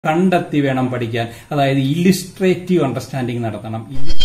കണ്ടെത്തി വേണം പഠിക്കാൻ അതായത് ഇല്ലുസ്ട്രേറ്റീവ് അണ്ടർസ്റ്റാൻഡിങ് നടത്തണം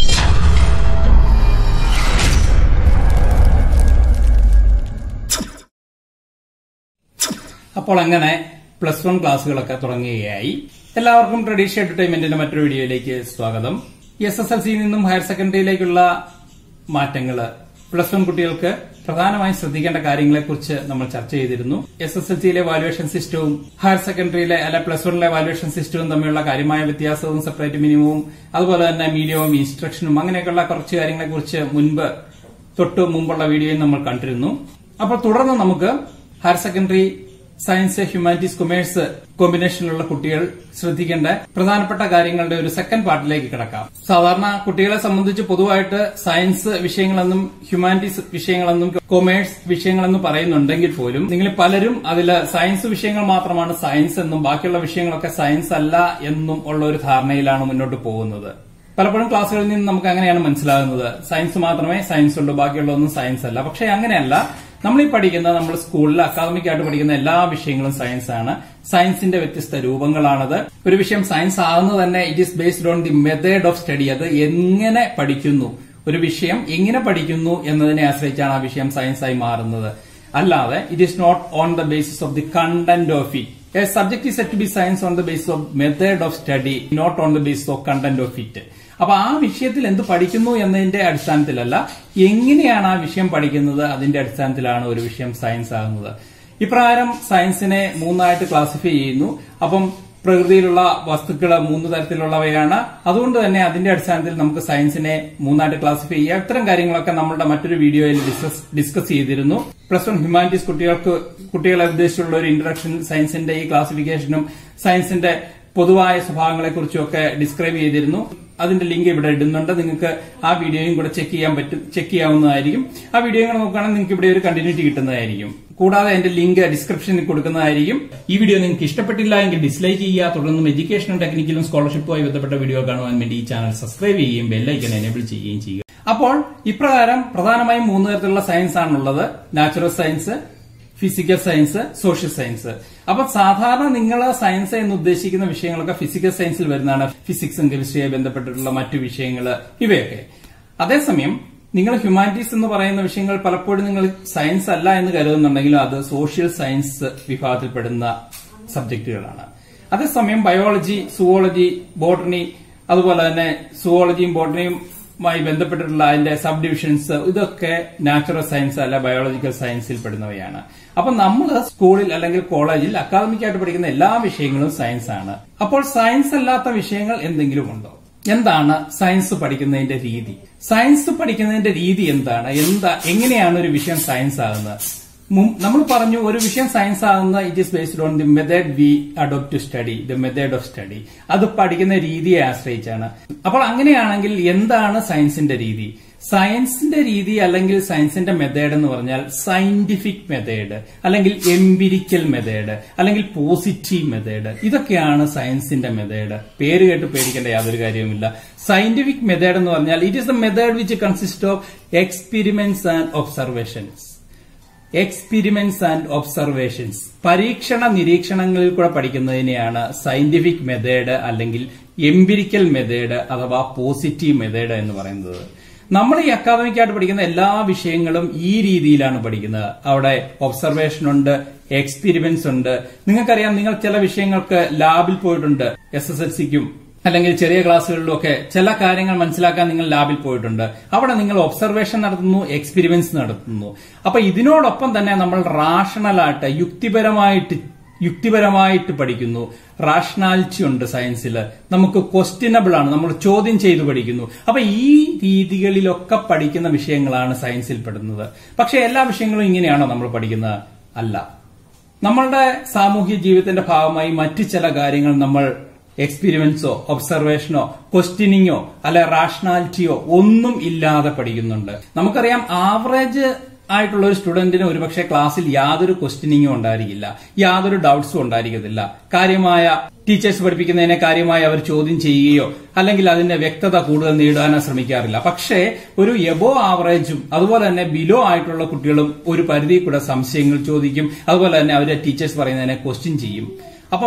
അപ്പോൾ അങ്ങനെ പ്ലസ് വൺ ക്ലാസ്സുകളൊക്കെ തുടങ്ങുകയായി എല്ലാവർക്കും ട്രഡീഷണൽ എന്റർടൈൻമെന്റിന്റെ മറ്റൊരു വീഡിയോയിലേക്ക് സ്വാഗതം എസ് എസ് എൽ സിയിൽ നിന്നും ഹയർ സെക്കൻഡറിയിലേക്കുള്ള മാറ്റങ്ങള് പ്ലസ് വൺ കുട്ടികൾക്ക് പ്രധാനമായും ശ്രദ്ധിക്കേണ്ട കാര്യങ്ങളെക്കുറിച്ച് നമ്മൾ ചർച്ച ചെയ്തിരുന്നു എസ് എസ് എൽ സിയിലെ വാലുവേഷൻ സിസ്റ്റവും ഹയർ സെക്കൻഡറിയിലെ അല്ല പ്ലസ് വണ്ണിലെ വാലുവേഷൻ സിസ്റ്റവും തമ്മിലുള്ള കാര്യമായ വ്യത്യാസവും സെപ്പറേറ്റ് മിനിമവും അതുപോലെ തന്നെ മീഡിയവും ഇൻസ്ട്രക്ഷനും അങ്ങനെയൊക്കെയുള്ള കുറച്ച് കാര്യങ്ങളെക്കുറിച്ച് മുൻപ് തൊട്ട് മുമ്പുള്ള വീഡിയോയിൽ നമ്മൾ കണ്ടിരുന്നു അപ്പോൾ തുടർന്ന് നമുക്ക് higher secondary science humanities commerce കോമ്പിനേഷനിലുള്ള കുട്ടികൾ ശ്രദ്ധിക്കേണ്ട പ്രധാനപ്പെട്ട കാര്യങ്ങളുടെ ഒരു സെക്കൻഡ് പാർട്ടിലേക്ക് കിടക്കാം സാധാരണ കുട്ടികളെ സംബന്ധിച്ച് പൊതുവായിട്ട് സയൻസ് വിഷയങ്ങളെന്നും ഹ്യൂമാനിറ്റീസ് വിഷയങ്ങളെന്നും കൊമേഴ്സ് വിഷയങ്ങളെന്നും പറയുന്നുണ്ടെങ്കിൽ പോലും നിങ്ങൾ പലരും അതിൽ സയൻസ് വിഷയങ്ങൾ മാത്രമാണ് സയൻസ് എന്നും ബാക്കിയുള്ള വിഷയങ്ങളൊക്കെ സയൻസ് അല്ല എന്നും ഉള്ള ഒരു ധാരണയിലാണ് മുന്നോട്ട് പോകുന്നത് പലപ്പോഴും ക്ലാസ്സുകളിൽ നിന്ന് നമുക്ക് അങ്ങനെയാണ് മനസ്സിലാകുന്നത് സയൻസ് മാത്രമേ സയൻസ് ഉള്ളൂ ബാക്കിയുള്ളതൊന്നും സയൻസ് അല്ല പക്ഷെ അങ്ങനെയല്ല നമ്മൾ ഈ പഠിക്കുന്ന നമ്മൾ സ്കൂളിൽ അക്കാദമിക് ആയിട്ട് പഠിക്കുന്ന എല്ലാ വിഷയങ്ങളും സയൻസ് ആണ് സയൻസിന്റെ വ്യത്യസ്ത രൂപങ്ങളാണത് ഒരു വിഷയം സയൻസ് ആകുന്നത് തന്നെ it is based on the method of study അത് എങ്ങനെ പഠിക്കുന്നു ഒരു വിഷയം എങ്ങനെ പഠിക്കുന്നു എന്നതിനെ ആശ്രയിച്ചാണ് ആ വിഷയം സയൻസ് ആയി മാറുന്നത് അല്ലാതെ it is not on the basis of the content of it a subject is set to be science on the basis of method of study not on the basis of content of it അപ്പൊ ആ വിഷയത്തിൽ എന്ത് പഠിക്കുന്നു എന്നതിന്റെ അടിസ്ഥാനത്തിലല്ല എങ്ങനെയാണ് ആ വിഷയം പഠിക്കുന്നത് അതിന്റെ അടിസ്ഥാനത്തിലാണ് ഒരു വിഷയം സയൻസ് ആകുന്നത് ഇപ്രകാരം സയൻസിനെ മൂന്നായിട്ട് ക്ലാസിഫൈ ചെയ്യുന്നു അപ്പം പ്രകൃതിയിലുള്ള വസ്തുക്കൾ മൂന്ന് തരത്തിലുള്ളവയാണ് അതുകൊണ്ട് തന്നെ അതിന്റെ അടിസ്ഥാനത്തിൽ നമുക്ക് സയൻസിനെ മൂന്നായിട്ട് ക്ലാസിഫൈ ചെയ്യാം ഇത്തരം കാര്യങ്ങളൊക്കെ നമ്മളുടെ മറ്റൊരു വീഡിയോയിൽ ഡിസ്കസ് ഡിസ്കസ് ചെയ്തിരുന്നു പ്ലസ് വൺ ഹ്യൂമാനിറ്റീസ് കുട്ടികൾക്ക് കുട്ടികളെ ഉദ്ദേശിച്ചുള്ള ഒരു ഇൻട്രഡക്ഷൻ സയൻസിന്റെ ഈ ക്ലാസിഫിക്കേഷനും സയൻസിന്റെ പൊതുവായ സ്വഭാവങ്ങളെക്കുറിച്ചും ഒക്കെ ഡിസ്ക്രൈബ് ചെയ്തിരുന്നു അതിന്റെ ലിങ്ക് ഇവിടെ ഇടുന്നുണ്ട് നിങ്ങൾക്ക് ആ വീഡിയോയും കൂടെ ചെക്ക് ചെയ്യാൻ പറ്റും ചെക്ക് ചെയ്യാവുന്നതായിരിക്കും ആ വീഡിയോ കൂടെ നോക്കുകയാണെങ്കിൽ നിങ്ങൾക്ക് ഇവിടെ ഒരു കണ്ടിന്യൂറ്റി കിട്ടുന്നതായിരിക്കും കൂടാതെ എന്റെ ലിങ്ക് ഡിസ്ക്രിപ്ഷനിൽ കൊടുക്കുന്നതായിരിക്കും ഈ വീഡിയോ നിങ്ങൾക്ക് ഇഷ്ടപ്പെട്ടില്ല എങ്കിൽ ഡിസ്ലൈക്ക് ചെയ്യുക തുടർന്നും എഡ്യൂക്കേഷനും ടെക്നിക്കലും സ്കോളർഷിപ്പുമായി ബന്ധപ്പെട്ട വീഡിയോ കാണുവാൻ വേണ്ടി ഈ ചാനൽ സബ്സ്ക്രൈബ് ചെയ്യുകയും ബെല്ലൈക്കൻ എനേബിൾ ചെയ്യുകയും ചെയ്യുക അപ്പോൾ ഇപ്രകാരം പ്രധാനമായും മൂന്ന് തരത്തിലുള്ള സയൻസ് ആണുള്ളത് natural science physical science social science അപ്പൊ സാധാരണ നിങ്ങൾ സയൻസ് എന്ന് ഉദ്ദേശിക്കുന്ന വിഷയങ്ങളൊക്കെ ഫിസിക്കൽ സയൻസിൽ വരുന്നതാണ് ഫിസിക്സും കെമിസ്ട്രിയുമായി ബന്ധപ്പെട്ടിട്ടുള്ള മറ്റു വിഷയങ്ങൾ ഇവയൊക്കെ അതേസമയം നിങ്ങൾ ഹ്യൂമാനിറ്റീസ് എന്ന് പറയുന്ന വിഷയങ്ങൾ പലപ്പോഴും നിങ്ങൾ സയൻസ് അല്ല എന്ന് കരുതുന്നുണ്ടെങ്കിലും അത് സോഷ്യൽ സയൻസ് വിഭാഗത്തിൽപ്പെടുന്ന സബ്ജക്റ്റുകളാണ് അതേസമയം ബയോളജി സുവോളജി ബോട്ടണി അതുപോലെ തന്നെ സുവോളജിയും ബോട്ടണിയും മായി ബന്ധപ്പെട്ടിട്ടുള്ള അതിന്റെ സബ് ഡിവിഷൻസ് ഇതൊക്കെ നാച്ചുറൽ സയൻസ് അല്ല ബയോളജിക്കൽ സയൻസിൽ പെടുന്നവയാണ് അപ്പൊ നമ്മൾ സ്കൂളിൽ അല്ലെങ്കിൽ കോളേജിൽ അക്കാദമിക് ആയിട്ട് പഠിക്കുന്ന എല്ലാ വിഷയങ്ങളും സയൻസ് ആണ് അപ്പോൾ സയൻസ് അല്ലാത്ത വിഷയങ്ങൾ എന്തെങ്കിലും ഉണ്ടോ എന്താണ് സയൻസ് പഠിക്കുന്നതിന്റെ രീതി സയൻസ് പഠിക്കുന്നതിന്റെ രീതി എന്താണ് എന്താ എങ്ങനെയാണ് ഒരു വിഷയം സയൻസ് ആകുന്നത് നമ്മൾ പറഞ്ഞു ഒരു വിഷയം സയൻസ് ആകുന്ന it is based on the method we adopt to study the method of study അത് പഠിക്കുന്ന രീതിയെ ആശ്രയിച്ചാണ് അപ്പോൾ അങ്ങനെയാണെങ്കിൽ എന്താണ് സയൻസിന്റെ രീതി സയൻസിന്റെ രീതി അല്ലെങ്കിൽ സയൻസിന്റെ മെത്തേഡ് എന്ന് പറഞ്ഞാൽ സയന്റിഫിക് മെത്തേഡ് അല്ലെങ്കിൽ എംപിരിക്കൽ മെത്തേഡ് അല്ലെങ്കിൽ പോസിറ്റീവ് മെത്തേഡ് ഇതൊക്കെയാണ് സയൻസിന്റെ മെത്തേഡ് പേര് കേട്ട് പേടിക്കേണ്ട യാതൊരു കാര്യവുമില്ല സയന്റിഫിക് മെത്തേഡ് എന്ന് പറഞ്ഞാൽ it is the method which consist of experiments and observations experiments and observations പരീക്ഷണ നിരീക്ഷണങ്ങളിൽ കൂടെ പഠിക്കുന്നതിനെയാണ് സയന്റിഫിക് മെത്തേഡ് അല്ലെങ്കിൽ എംപിരിക്കൽ മെത്തേഡ് അഥവാ പോസിറ്റീവ് മെത്തേഡ് എന്ന് പറയുന്നത് നമ്മൾ ഈ അക്കാദമിക് ആയിട്ട് പഠിക്കുന്ന എല്ലാ വിഷയങ്ങളും ഈ രീതിയിലാണ് പഠിക്കുന്നത് അവിടെ ഒബ്സർവേഷൻ ഉണ്ട് എക്സ്പെരിമെന്റ്സ് ഉണ്ട് നിങ്ങൾക്കറിയാം നിങ്ങൾ ചില വിഷയങ്ങൾക്ക് ലാബിൽ പോയിട്ടുണ്ട് എസ് എസ് എൽ സിക്കും അല്ലെങ്കിൽ ചെറിയ ക്ലാസ്സുകളിലൊക്കെ ചില കാര്യങ്ങൾ മനസ്സിലാക്കാൻ നിങ്ങൾ ലാബിൽ പോയിട്ടുണ്ട് അവിടെ നിങ്ങൾ ഒബ്സർവേഷൻ നടത്തുന്നു എക്സ്പെരിമെന്റ്സ് നടത്തുന്നു അപ്പൊ ഇതിനോടൊപ്പം തന്നെ നമ്മൾ റാഷണലായിട്ട് യുക്തിപരമായിട്ട് യുക്തിപരമായിട്ട് പഠിക്കുന്നു റാഷണാലിറ്റി ഉണ്ട് സയൻസിൽ നമുക്ക് ക്വസ്റ്റ്യനബിൾ ആണ് നമ്മൾ ചോദ്യം ചെയ്തു പഠിക്കുന്നു അപ്പൊ ഈ രീതികളിലൊക്കെ പഠിക്കുന്ന വിഷയങ്ങളാണ് സയൻസിൽ പെടുന്നത് പക്ഷെ എല്ലാ വിഷയങ്ങളും ഇങ്ങനെയാണോ നമ്മൾ പഠിക്കുന്നത് അല്ല നമ്മളുടെ സാമൂഹ്യ ജീവിതത്തിന്റെ ഭാഗമായി മറ്റു ചില കാര്യങ്ങൾ നമ്മൾ എക്സ്പീരിമെന്റ്സോ ഒബ്സർവേഷനോ ക്വസ്റ്റ്യനിങ്ങോ അല്ലെ റാഷണാലിറ്റിയോ ഒന്നും ഇല്ലാതെ പഠിക്കുന്നുണ്ട് നമുക്കറിയാം ആവറേജ് ആയിട്ടുള്ള ഒരു സ്റ്റുഡന്റിന് ഒരുപക്ഷെ ക്ലാസ്സിൽ യാതൊരു ക്വസ്റ്റ്യനിങ്ങും ഉണ്ടായിരിക്കില്ല യാതൊരു ഡൗട്ട്സും ഉണ്ടായിരിക്കത്തില്ല കാര്യമായ ടീച്ചേഴ്സ് പഠിപ്പിക്കുന്നതിനെ കാര്യമായി അവർ ചോദ്യം ചെയ്യുകയോ അല്ലെങ്കിൽ അതിന്റെ വ്യക്തത കൂടുതൽ നേടാനോ ശ്രമിക്കാറില്ല പക്ഷേ ഒരു എബോ ആവറേജും അതുപോലെ തന്നെ ബിലോ ആയിട്ടുള്ള കുട്ടികളും ഒരു പരിധി കൂടെ സംശയങ്ങൾ ചോദിക്കും അതുപോലെ തന്നെ അവരെ ടീച്ചേഴ്സ് പറയുന്നതിനെ ക്വസ്റ്റ്യൻ ചെയ്യും അപ്പം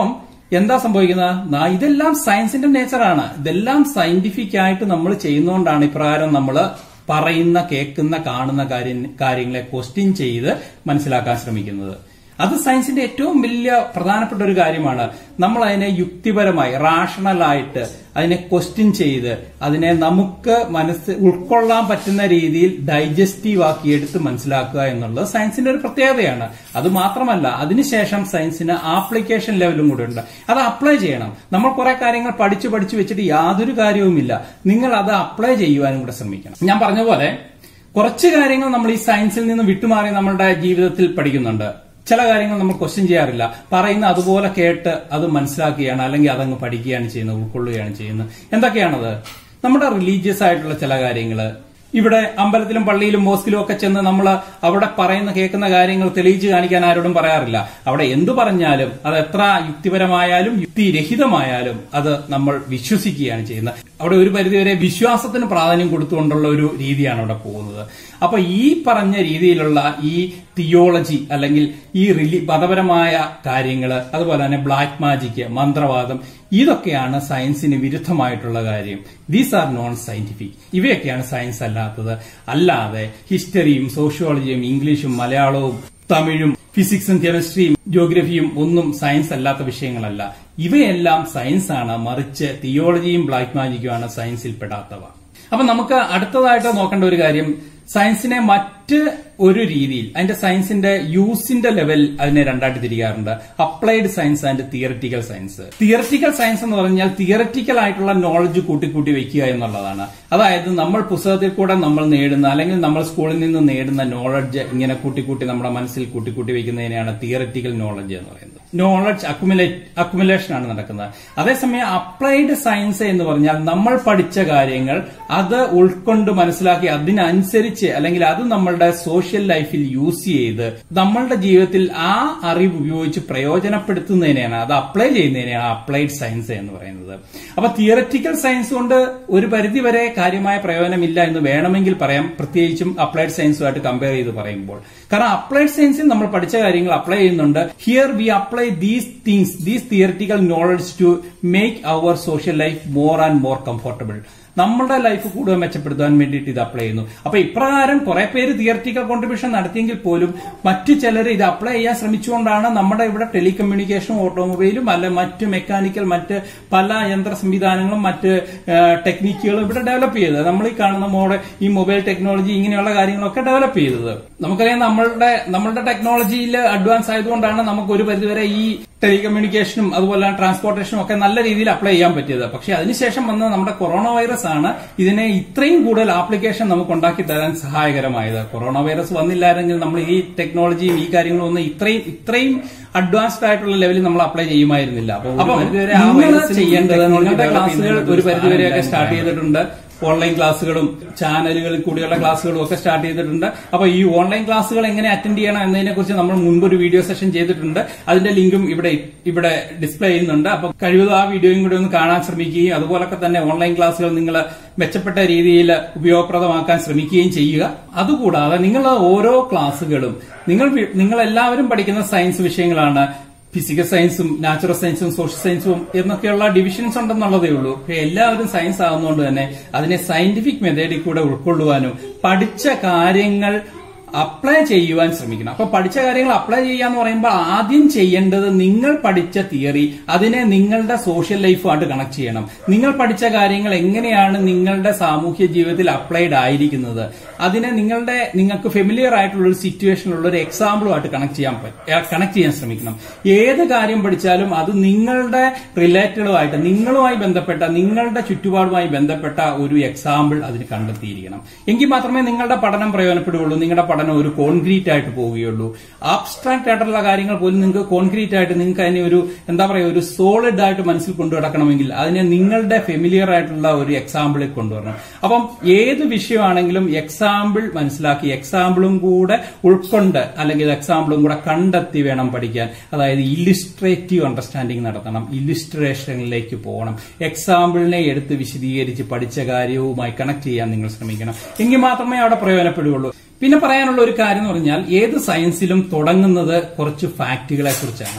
എന്താ സംഭവിക്കുന്നത് നാ- ഇതെല്ലാം സയൻസിന്റെ നേച്ചറാണ് ഇതെല്ലാം സയന്റിഫിക് ആയിട്ട് നമ്മൾ ചെയ്യുന്നതുകൊണ്ടാണ് ഇപ്രകാരം നമ്മൾ പറയുന്ന കേൾക്കുന്ന കാണുന്ന കാര്യ- കാര്യങ്ങളെ ക്വസ്റ്റ്യൻ ചെയ്ത് മനസ്സിലാക്കാൻ ശ്രമിക്കുന്നത് അത് സയൻസിന്റെ ഏറ്റവും വലിയ പ്രധാനപ്പെട്ട ഒരു കാര്യമാണ് നമ്മൾ അതിനെ യുക്തിപരമായി റാഷണലായിട്ട് അതിനെ ക്വസ്റ്റ്യൻ ചെയ്ത് അതിനെ നമുക്ക് മനസ്സ് ഉൾക്കൊള്ളാൻ പറ്റുന്ന രീതിയിൽ ഡൈജസ്റ്റീവ് ആക്കി എടുത്ത് മനസ്സിലാക്കുക എന്നുള്ളത് സയൻസിന്റെ ഒരു പ്രത്യേകതയാണ് അത് മാത്രമല്ല അതിനുശേഷം സയൻസിന് ആപ്ലിക്കേഷൻ ലെവലും കൂടെ ഉണ്ട് അത് അപ്ലൈ ചെയ്യണം നമ്മൾ കുറെ കാര്യങ്ങൾ പഠിച്ചു പഠിച്ചു വെച്ചിട്ട് യാതൊരു കാര്യവുമില്ല നിങ്ങൾ അത് അപ്ലൈ ചെയ്യുവാനും കൂടെ ശ്രമിക്കണം ഞാൻ പറഞ്ഞ പോലെ കുറച്ച് കാര്യങ്ങൾ നമ്മൾ ഈ സയൻസിൽ നിന്ന് വിട്ടുമാറി നമ്മളുടെ ജീവിതത്തിൽ പഠിക്കുന്നുണ്ട് ചില കാര്യങ്ങൾ നമ്മൾ ക്വസ്റ്റ്യൻ ചെയ്യാറില്ല പറയുന്ന അതുപോലെ കേട്ട് അത് മനസ്സിലാക്കുകയാണ് അല്ലെങ്കിൽ അതങ്ങ് പഠിക്കുകയാണ് ചെയ്യുന്നത് ഉൾക്കൊള്ളുകയാണ് ചെയ്യുന്നത് എന്തൊക്കെയാണത് നമ്മുടെ റിലീജിയസ് ആയിട്ടുള്ള ചില കാര്യങ്ങൾ ഇവിടെ അമ്പലത്തിലും പള്ളിയിലും മോസ്കിലും ഒക്കെ ചെന്ന് നമ്മൾ അവിടെ പറയുന്ന കേൾക്കുന്ന കാര്യങ്ങൾ തെളിയിച്ച് കാണിക്കാൻ ആരോടും പറയാറില്ല അവിടെ എന്തു പറഞ്ഞാലും അത് എത്ര യുക്തിപരമായാലും യുക്തിരഹിതമായാലും അത് നമ്മൾ വിശ്വസിക്കുകയാണ് ചെയ്യുന്നത് അവിടെ ഒരു പരിധിവരെ വിശ്വാസത്തിന് പ്രാധാന്യം കൊടുത്തുകൊണ്ടുള്ള ഒരു രീതിയാണ് അവിടെ പോകുന്നത് അപ്പൊ ഈ പറഞ്ഞ രീതിയിലുള്ള ഈ തിയോളജി അല്ലെങ്കിൽ ഈ റിലി മതപരമായ കാര്യങ്ങൾ അതുപോലെ തന്നെ ബ്ലാക്ക് മാജിക് മന്ത്രവാദം ഇതൊക്കെയാണ് സയൻസിന് വിരുദ്ധമായിട്ടുള്ള കാര്യം ദീസ് ആർ നോൺ സയന്റിഫിക് ഇവയൊക്കെയാണ് സയൻസ് അല്ലാത്തത് അല്ലാതെ ഹിസ്റ്ററിയും സോഷ്യോളജിയും ഇംഗ്ലീഷും മലയാളവും തമിഴും ഫിസിക്സും കെമിസ്ട്രിയും ജോഗ്രഫിയും ഒന്നും സയൻസ് അല്ലാത്ത വിഷയങ്ങളല്ല ഇവയെല്ലാം സയൻസ് ആണ് മറിച്ച് തിയോളജിയും ബ്ലാക്ക് മാജിക്കുമാണ് സയൻസിൽ പെടാത്തവ അപ്പൊ നമുക്ക് അടുത്തതായിട്ട് നോക്കേണ്ട ഒരു കാര്യം സയൻസിനെ മറ്റ് ഒരു രീതിയിൽ അതിന്റെ സയൻസിന്റെ യൂസിന്റെ ലെവൽ അതിനെ രണ്ടായിട്ട് തിരികാറുണ്ട് applied science and theoretical science theoretical science എന്ന് പറഞ്ഞാൽ തിയററ്റിക്കൽ ആയിട്ടുള്ള നോളജ് കൂട്ടിക്കൂട്ടി വെക്കുക എന്നുള്ളതാണ് അതായത് നമ്മൾ പുസ്തകത്തിൽ കൂടെ നമ്മൾ നേടുന്ന അല്ലെങ്കിൽ നമ്മൾ സ്കൂളിൽ നിന്ന് നേടുന്ന നോളജ് ഇങ്ങനെ കൂട്ടിക്കൂട്ടി നമ്മുടെ മനസ്സിൽ കൂട്ടിക്കൂട്ടി വെക്കുന്നതിനെയാണ് തിയററ്റിക്കൽ നോളജ് എന്ന് പറയുന്നത് നോളജ് അക്കുമുലേറ്റ് അക്കുമുലേഷൻ ആണ് നടക്കുന്നത് അതേസമയം അപ്ലൈഡ് സയൻസ് എന്ന് പറഞ്ഞാൽ നമ്മൾ പഠിച്ച കാര്യങ്ങൾ അത് ഉൾക്കൊണ്ട് മനസ്സിലാക്കി അതിനനുസരിച്ച് അല്ലെങ്കിൽ അത് നമ്മളുടെ സോഷ്യൽ ലൈഫിൽ യൂസ് ചെയ്ത് നമ്മളുടെ ജീവിതത്തിൽ ആ അറിവ് ഉപയോഗിച്ച് പ്രയോജനപ്പെടുത്തുന്നതിനെയാണ് അത് അപ്ലൈ ചെയ്യുന്നതിനെയാണ് അപ്ലൈഡ് സയൻസ് എന്ന് പറയുന്നത് അപ്പൊ തിയററ്റിക്കൽ സയൻസ് കൊണ്ട് ഒരു പരിധി വരെ കാര്യമായ പ്രയോജനമില്ല എന്ന് വേണമെങ്കിൽ പറയാം പ്രത്യേകിച്ചും അപ്ലൈഡ് സയൻസുമായിട്ട് കമ്പയർ ചെയ്ത് പറയുമ്പോൾ കാരണം അപ്ലൈഡ് സയൻസിൽ നമ്മൾ പഠിച്ച കാര്യങ്ങൾ അപ്ലൈ ചെയ്യുന്നുണ്ട് here we apply these things these theoretical knowledge to make our social life more and more comfortable നമ്മളുടെ ലൈഫ് കൂടുതൽ മെച്ചപ്പെടുത്താൻ വേണ്ടിയിട്ട് ഇത് അപ്ലൈ ചെയ്യുന്നു അപ്പൊ ഇപ്രകാരം കുറെ പേര് തിയററ്റിക്കൽ കോൺട്രിബ്യൂഷൻ നടത്തിയെങ്കിൽ പോലും മറ്റു ചിലർ ഇത് അപ്ലൈ ചെയ്യാൻ ശ്രമിച്ചുകൊണ്ടാണ് നമ്മുടെ ഇവിടെ ടെലികമ്മ്യൂണിക്കേഷനും ഓട്ടോമൊബൈലും അല്ല മറ്റ് മെക്കാനിക്കൽ മറ്റ് പല യന്ത്ര സംവിധാനങ്ങളും മറ്റ് ടെക്നിക്കുകളും ഇവിടെ ഡെവലപ്പ് ചെയ്തത് നമ്മൾ ഈ കാണുന്ന മോഡൽ ഈ മൊബൈൽ ടെക്നോളജി ഇങ്ങനെയുള്ള കാര്യങ്ങളൊക്കെ ഡെവലപ്പ് ചെയ്തത് നമുക്കറിയാം നമ്മളുടെ നമ്മളുടെ ടെക്നോളജിയിൽ അഡ്വാൻസ് ആയതുകൊണ്ടാണ് നമുക്ക് ഒരു പരിധിവരെ ഈ ടെലികമ്മ്യൂണിക്കേഷനും അതുപോലെ ട്രാൻസ്പോർട്ടേഷനും ഒക്കെ നല്ല രീതിയിൽ അപ്ലൈ ചെയ്യാൻ പറ്റിയത് പക്ഷെ അതിനുശേഷം വന്ന നമ്മുടെ കൊറോണ വൈറസ് ആണ് ഇതിനെ ഇത്രയും കൂടുതൽ ആപ്ലിക്കേഷൻ നമുക്ക് ഉണ്ടാക്കി തരാൻ സഹായകരമായത് കൊറോണ വൈറസ് വന്നില്ലായിരുന്നെങ്കിൽ നമ്മൾ ഈ ടെക്നോളജിയും ഈ കാര്യങ്ങളും ഒന്നും ഇത്രയും ഇത്രയും അഡ്വാൻസ്ഡ് ആയിട്ടുള്ള ലെവലിൽ നമ്മൾ അപ്ലൈ ചെയ്യുമായിരുന്നില്ല അപ്പൊ പരിധിവരെ ആ നിങ്ങൾ വൈറസിന് ചെയ്യേണ്ടത് technology നിങ്ങളുടെ develop ക്ലാസ്സുകൾ ചെയ്യുന്നതിന് ഒരു പരിധിവരെയൊക്കെ സ്ഥാനം സ്റ്റാർട്ട് ചെയ്തിട്ടുണ്ട് ഓൺലൈൻ ക്ലാസ്സുകളും ചാനലുകളിൽ കൂടിയുള്ള ക്ലാസ്സുകളും ഒക്കെ സ്റ്റാർട്ട് ചെയ്തിട്ടുണ്ട് അപ്പൊ ഈ ഓൺലൈൻ ക്ലാസ്സുകൾ എങ്ങനെ അറ്റൻഡ് ചെയ്യണം എന്നതിനെ കുറിച്ച് നമ്മൾ മുൻപ് ഒരു വീഡിയോ സെഷൻ ചെയ്തിട്ടുണ്ട് അതിന്റെ ലിങ്കും ഇവിടെ ഇവിടെ ഡിസ്പ്ലേ ചെയ്യുന്നുണ്ട് അപ്പൊ കഴിവതും ആ വീഡിയോയും കൂടി ഒന്ന് കാണാൻ ശ്രമിക്കുകയും അതുപോലൊക്കെ തന്നെ ഓൺലൈൻ ക്ലാസ്സുകൾ നിങ്ങൾ മെച്ചപ്പെട്ട രീതിയിൽ ഉപയോഗപ്രദമാക്കാൻ ശ്രമിക്കുകയും ചെയ്യുക അതുകൂടാതെ നിങ്ങൾ ഓരോ ക്ലാസ്സുകളും നിങ്ങൾ വി- നിങ്ങൾ എല്ലാവരും പഠിക്കുന്ന സയൻസ് വിഷയങ്ങളാണ് ഫിസിക്കൽ സയൻസും നാച്ചുറൽ സയൻസും സോഷ്യൽ സയൻസും എന്നൊക്കെയുള്ള ഡിവിഷൻസ് ഉണ്ടെന്നുള്ളതേ ഉള്ളൂ പക്ഷേ എല്ലാവരും സയൻസ് ആകുന്നതുകൊണ്ട് തന്നെ അതിനെ സയന്റിഫിക് മെത്തേഡിൽ കൂടെ ഉൾക്കൊള്ളുവാനും പഠിച്ച കാര്യങ്ങൾ അപ്ലൈ ചെയ്യുവാൻ ശ്രമിക്കണം അപ്പൊ പഠിച്ച കാര്യങ്ങൾ അപ്ലൈ ചെയ്യാന്ന് പറയുമ്പോൾ ആദ്യം ചെയ്യേണ്ടത് നിങ്ങൾ പഠിച്ച തിയറി അതിനെ നിങ്ങളുടെ സോഷ്യൽ ലൈഫുമായിട്ട് കണക്ട് ചെയ്യണം നിങ്ങൾ പഠിച്ച കാര്യങ്ങൾ എങ്ങനെയാണ് നിങ്ങളുടെ സാമൂഹ്യ ജീവിതത്തിൽ അപ്ലൈഡ് ആയിരിക്കുന്നത് അതിനെ നിങ്ങളുടെ നിങ്ങൾക്ക് ഫെമിലിയർ ആയിട്ടുള്ള ഒരു സിറ്റുവേഷനിലുള്ള ഒരു എക്സാമ്പിളുമായിട്ട് കണക്ട് ചെയ്യാൻ കണക്ട് ചെയ്യാൻ ശ്രമിക്കണം ഏത് കാര്യം പഠിച്ചാലും അത് നിങ്ങളുടെ റിലേറ്റഡുമായിട്ട് നിങ്ങളുമായി ബന്ധപ്പെട്ട നിങ്ങളുടെ ചുറ്റുപാടുമായി ബന്ധപ്പെട്ട ഒരു എക്സാമ്പിൾ അതിന് കണ്ടെത്തിയിരിക്കണം എങ്കിൽ മാത്രമേ നിങ്ങളുടെ പഠനം പ്രയോജനപ്പെടുകയുള്ളൂ നിങ്ങളുടെ പഠനം ഒരു കോൺക്രീറ്റ് ആയിട്ട് പോവുകയുള്ളൂ ആബ്സ്ട്രാക്ട് ആയിട്ടുള്ള കാര്യങ്ങൾ പോലും നിങ്ങൾക്ക് കോൺക്രീറ്റ് ആയിട്ട് നിങ്ങൾക്ക് അതിനെ ഒരു എന്താ പറയുക ഒരു സോളിഡ് ആയിട്ട് മനസ്സിൽ കൊണ്ടു നടക്കണമെങ്കിൽ അതിനെ നിങ്ങളുടെ ഫെമിലിയർ ആയിട്ടുള്ള ഒരു എക്സാമ്പിളിൽ കൊണ്ടുവരണം അപ്പം ഏത് വിഷയമാണെങ്കിലും എക്സാമ്പിൾ മനസ്സിലാക്കി എക്സാമ്പിളും കൂടെ ഉൾക്കൊണ്ട് അല്ലെങ്കിൽ എക്സാമ്പിളും കൂടെ കണ്ടെത്തി വേണം പഠിക്കാൻ അതായത് ഇല്ലുസ്ട്രേറ്റീവ് അണ്ടർസ്റ്റാൻഡിംഗ് നടത്തണം ഇല്ലുസ്ട്രേഷനിലേക്ക് പോകണം എക്സാമ്പിളിനെ എടുത്ത് വിശദീകരിച്ച് പഠിച്ച കാര്യവുമായി കണക്ട് ചെയ്യാൻ നിങ്ങൾ ശ്രമിക്കണം എങ്കിൽ മാത്രമേ അവിടെ പ്രയോജനപ്പെടുകയുള്ളൂ പിന്നെ പറയാനുള്ള ഒരു കാര്യം എന്ന് പറഞ്ഞാൽ ഏത് സയൻസിലും തുടങ്ങുന്നത് കുറച്ച് ഫാക്റ്റുകളെ കുറിച്ചാണ്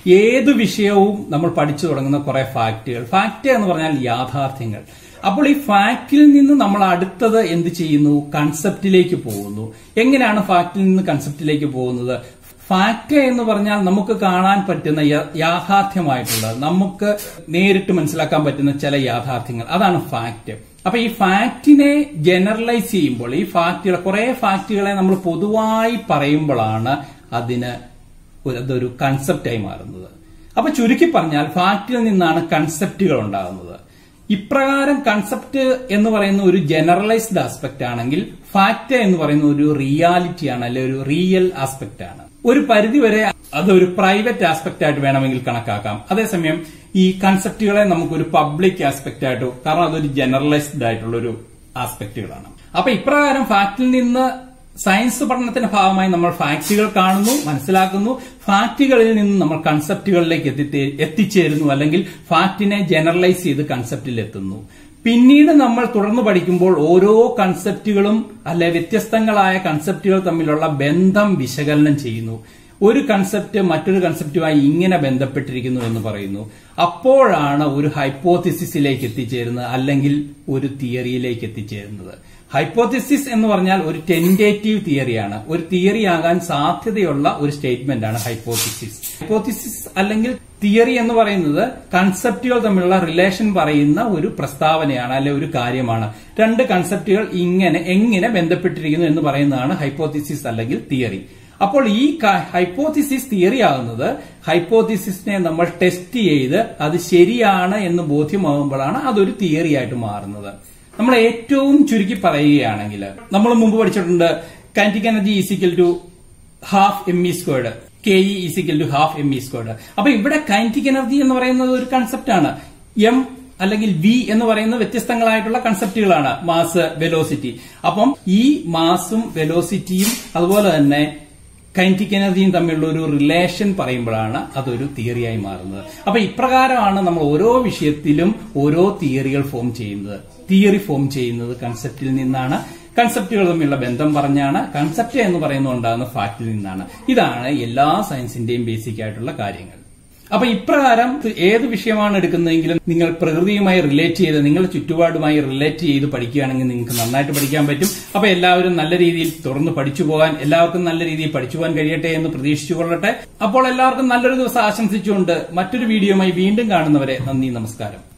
ഏത് വിഷയവും നമ്മൾ പഠിച്ചു തുടങ്ങുന്ന കുറെ ഫാക്റ്റുകൾ ഫാക്ട് എന്ന് പറഞ്ഞാൽ യാഥാർത്ഥ്യങ്ങൾ അപ്പോൾ ഈ ഫാക്റ്റിൽ നിന്ന് നമ്മൾ അടുത്തത് എന്ത് ചെയ്യുന്നു കൺസെപ്റ്റിലേക്ക് പോകുന്നു എങ്ങനെയാണ് ഫാക്റ്റിൽ നിന്ന് കൺസെപ്റ്റിലേക്ക് പോകുന്നത് ഫാക്ട് എന്ന് പറഞ്ഞാൽ നമുക്ക് കാണാൻ പറ്റുന്ന യ- യാഥാർത്ഥ്യമായിട്ടുള്ള നമുക്ക് നേരിട്ട് മനസ്സിലാക്കാൻ പറ്റുന്ന ചില യാഥാർത്ഥ്യങ്ങൾ അതാണ് ഫാക്ട് അപ്പൊ ഈ ഫാക്റ്റിനെ ജനറലൈസ് ചെയ്യുമ്പോൾ ഈ ഫാക്റ്റുകൾ കുറെ ഫാക്റ്റുകളെ നമ്മൾ പൊതുവായി പറയുമ്പോഴാണ് അതിന് ഒരു- അതൊരു കൺസെപ്റ്റായി മാറുന്നത് അപ്പൊ ചുരുക്കി പറഞ്ഞാൽ ഫാക്റ്റിൽ നിന്നാണ് കൺസെപ്റ്റുകൾ ഉണ്ടാകുന്നത് ഇപ്രകാരം കൺസെപ്റ്റ് എന്ന് പറയുന്ന ഒരു ജനറലൈസ്ഡ് ആസ്പെക്ട് ആണെങ്കിൽ ഫാക്ട് എന്ന് പറയുന്ന ഒരു റിയാലിറ്റി ആണ് അല്ലെ ഒരു റിയൽ ആസ്പെക്ട് ആണ് ഒരു പരിധിവരെ അതൊരു പ്രൈവറ്റ് ആസ്പെക്ട് ആയിട്ട് വേണമെങ്കിൽ കണക്കാക്കാം അതേസമയം ഈ കൺസെപ്റ്റുകളെ നമുക്കൊരു പബ്ലിക് ആസ്പെക്ട് ആയിട്ട് കാരണം അതൊരു ജനറലൈസ്ഡ് ആയിട്ടുള്ള ഒരു ആസ്പെക്റ്റുകളാണ് അപ്പൊ ഇപ്രകാരം ഫാക്റ്റിൽ നിന്ന് സയൻസ് പഠനത്തിന്റെ ഭാഗമായി നമ്മൾ ഫാക്റ്റുകൾ കാണുന്നു മനസ്സിലാക്കുന്നു ഫാക്റ്റുകളിൽ നിന്ന് നമ്മൾ കൺസെപ്റ്റുകളിലേക്ക് എത്തിത്തേ- എത്തിച്ചേരുന്നു അല്ലെങ്കിൽ ഫാക്റ്റിനെ ജനറലൈസ് ചെയ്ത് കൺസെപ്റ്റിൽ എത്തുന്നു പിന്നീട് നമ്മൾ തുടർന്ന് പഠിക്കുമ്പോൾ ഓരോ കൺസെപ്റ്റുകളും അല്ലെ വ്യത്യസ്തങ്ങളായ കൺസെപ്റ്റുകൾ തമ്മിലുള്ള ബന്ധം വിശകലനം ചെയ്യുന്നു ഒരു കൺസെപ്റ്റ് മറ്റൊരു കൺസെപ്റ്റുമായി ഇങ്ങനെ ബന്ധപ്പെട്ടിരിക്കുന്നു എന്ന് പറയുന്നു അപ്പോഴാണ് ഒരു ഹൈപ്പോത്തിസിസിലേക്ക് എത്തിച്ചേരുന്നത് അല്ലെങ്കിൽ ഒരു തിയറിയിലേക്ക് എത്തിച്ചേരുന്നത് ഹൈപ്പോത്തിസിസ് എന്ന് പറഞ്ഞാൽ ഒരു ടെൻഡേറ്റീവ് തിയറിയാണ് ഒരു തിയറി ആകാൻ സാധ്യതയുള്ള ഒരു സ്റ്റേറ്റ്മെന്റ് ആണ് ഹൈപ്പോത്തിസിസ് ഹൈപ്പോത്തിസിസ് അല്ലെങ്കിൽ തിയറി എന്ന് പറയുന്നത് കൺസെപ്റ്റുകൾ തമ്മിലുള്ള റിലേഷൻ പറയുന്ന ഒരു പ്രസ്താവനയാണ് അല്ലെ ഒരു കാര്യമാണ് രണ്ട് കൺസെപ്റ്റുകൾ ഇങ്ങനെ എങ്ങനെ ബന്ധപ്പെട്ടിരിക്കുന്നു എന്ന് പറയുന്നതാണ് ഹൈപ്പോത്തിസിസ് അല്ലെങ്കിൽ തിയറി അപ്പോൾ ഈ ഹൈപ്പോത്തിസിസ് തിയറി ആകുന്നത് ഹൈപ്പോത്തിസിസിനെ നമ്മൾ ടെസ്റ്റ് ചെയ്ത് അത് ശരിയാണ് എന്ന് ബോധ്യമാകുമ്പോഴാണ് അതൊരു തിയറി ആയിട്ട് മാറുന്നത് നമ്മൾ ഏറ്റവും ചുരുക്കി പറയുകയാണെങ്കിൽ നമ്മൾ മുമ്പ് പഠിച്ചിട്ടുണ്ട് kinetic energy is equal to half M E squared K E is equal to half M E squared അപ്പൊ ഇവിടെ കൈനറ്റിക് എനർജി എന്ന് പറയുന്നത് ഒരു കൺസെപ്റ്റ് ആണ് എം അല്ലെങ്കിൽ വി എന്ന് പറയുന്ന വ്യത്യസ്തങ്ങളായിട്ടുള്ള കൺസെപ്റ്റുകളാണ് മാസ് വെലോസിറ്റി അപ്പം ഈ മാസും വെലോസിറ്റിയും അതുപോലെ തന്നെ കൈനറ്റിക് എനർജിയും തമ്മിലുള്ള ഒരു റിലേഷൻ പറയുമ്പോഴാണ് അതൊരു തിയറിയായി മാറുന്നത് അപ്പൊ ഇപ്രകാരമാണ് നമ്മൾ ഓരോ വിഷയത്തിലും ഓരോ തിയറികൾ ഫോം ചെയ്യുന്നത് തിയറി ഫോം ചെയ്യുന്നത് കൺസെപ്റ്റിൽ നിന്നാണ് കൺസെപ്റ്റുകൾ തമ്മിലുള്ള ബന്ധം പറഞ്ഞാണ് കൺസെപ്റ്റ് എന്ന് പറയുന്നുണ്ടാകുന്ന ഫാക്റ്റിൽ നിന്നാണ് ഇതാണ് എല്ലാ സയൻസിന്റെയും ബേസിക് ആയിട്ടുള്ള കാര്യങ്ങൾ അപ്പൊ ഇപ്രകാരം ഏത് വിഷയമാണ് എടുക്കുന്നതെങ്കിലും നിങ്ങൾ പ്രകൃതിയുമായി റിലേറ്റ് ചെയ്ത് നിങ്ങളുടെ ചുറ്റുപാടുമായി റിലേറ്റ് ചെയ്ത് പഠിക്കുകയാണെങ്കിൽ നിങ്ങൾക്ക് നന്നായിട്ട് പഠിക്കാൻ പറ്റും അപ്പൊ എല്ലാവരും നല്ല രീതിയിൽ തുറന്ന് പഠിച്ചു പോകാൻ എല്ലാവർക്കും നല്ല രീതിയിൽ പഠിച്ചു പോകാൻ കഴിയട്ടെ എന്ന് പ്രതീക്ഷിച്ചുകൊള്ളട്ടെ അപ്പോൾ എല്ലാവർക്കും നല്ലൊരു ദിവസം ആശംസിച്ചുകൊണ്ട് മറ്റൊരു വീഡിയോയുമായി വീണ്ടും കാണുന്നവരെ നന്ദി നമസ്കാരം